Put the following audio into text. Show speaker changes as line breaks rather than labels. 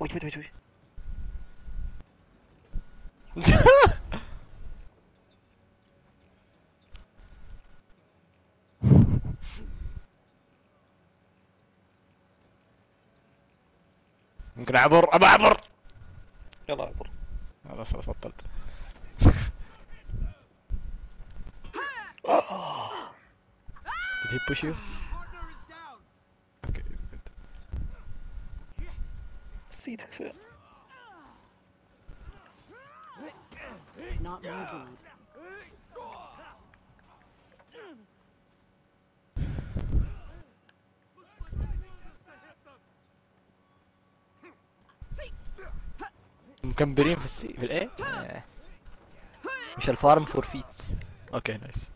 ويت ويت ويت ويت
ممكن اعبر ابى اعبر
يلا عبر
خلاص خلاص بطلت Did he push you? Okay, good.
نسيتك فين
Not my blood.
مكمبرين في السي في الايه؟ مش الفارم فور فيتس اوكي نايس